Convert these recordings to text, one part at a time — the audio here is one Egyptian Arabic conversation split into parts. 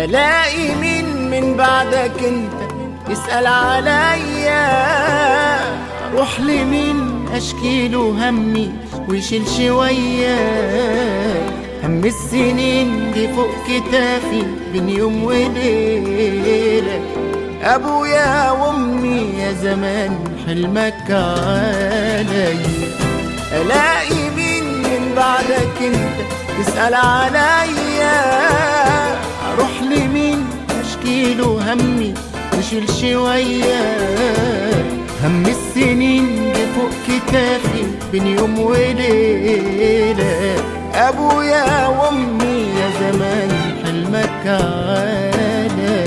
الاقي مين من بعدك انت يسأل عليا اروح لمين اشكي له همي ويشيل شوية هم السنين دي فوق كتافي بين يوم وليلة ابويا وامي يا زمان حلمك عليا الاقي مين من بعدك انت تسأل عليا اروح لمين اشكي له همي وشيل شوية هم السنين دي فوق كتافي بين يوم وليلة ابويا وامي يا زمان حلمك عليا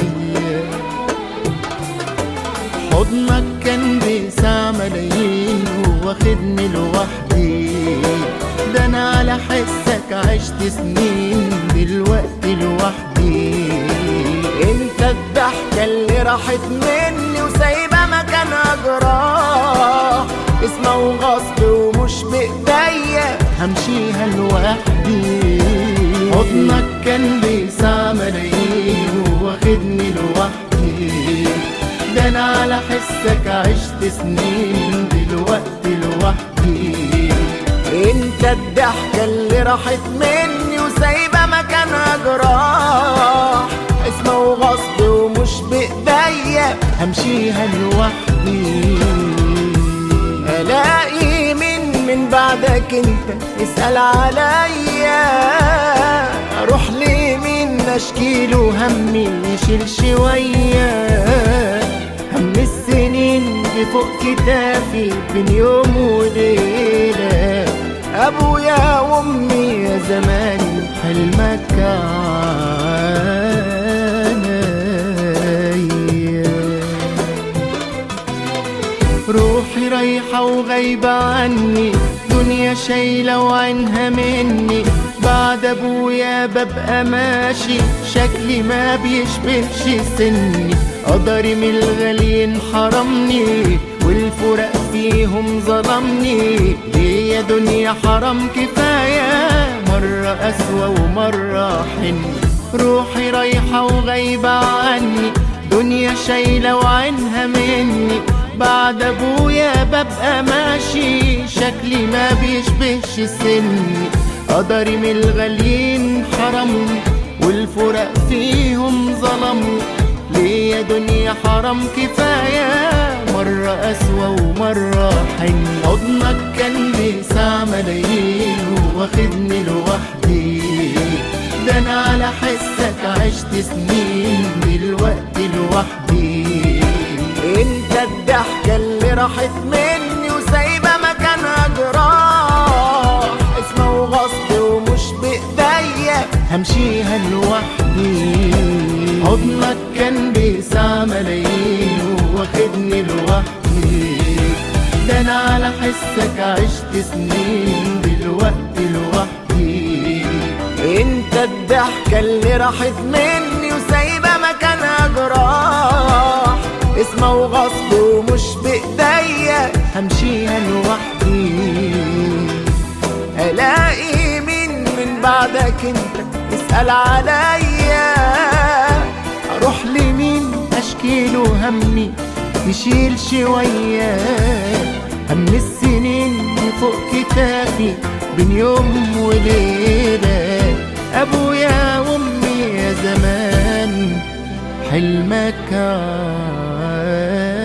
حضنك كان بيسع ملايين واخدني لوحدي ده انا على حسك عشت سنين دلوقتي لوحدي انت الضحكة اللي راحت مني وسايبة مكانها جراح اسمه وغصب ومش بايديا همشيها لوحدي حضنك كان بيسع ملايين واخدني لوحدي ده انا على حسك عشت سنين دلوقتي لوحدي انت الضحكة اللي راحت مني وسايبة مكانها جراح اسمه وغصب ومش بايديا همشيها لوحدي الاقي مين من بعدك انت يسأل عليا اروح لمين اشكي له همي يشيل شوية هم السنين دي فوق كتافي بين يوم وليلة ابويا وامي يا زمان حلمك عليا روحي رايحة وغايبة عني دنيا شايلة وعينها مني بعد ابويا ببقى ماشي شكلي ما بيشبهش سني قدري من الغاليين حرمني والفرق فيهم ظلمني ليه يا دنيا حرام كفاية مرة أسوأ ومرة حن روحي رايحة وغايبة عني دنيا شايلة وعينها مني بعد ابويا ببقى ماشي شكلي ما بيشبهش سني قدري من الغاليين حرمني والفرق فيهم ظلمني ليه يا دنيا حرام كفاية مرة أسوأ ومرة حن حضنك كان بيسع ملايين واخدني لوحدي ده أنا على حسك عشت سنين دلوقتي لوحدي انت الضحكة اللي راحت مني وسايبة مكانها جراح اسمه وغصب ومش بايديا همشيها لوحدي حضنك كان بيسع ملايين واخدني لوحدي ده انا على حسك عشت سنين دلوقتي لوحدي انت الضحكة اللي راحت مني وسايبة مكانها جراح اسمه وغصب ومش بايديا همشيها لوحدي الاقي مين من بعدك انت يسأل عليا اروح لمين اشكي له همي يشيل شوية هم السنين فوق كتافي بين يوم وليلة ابويا وامي يا زمان حلمك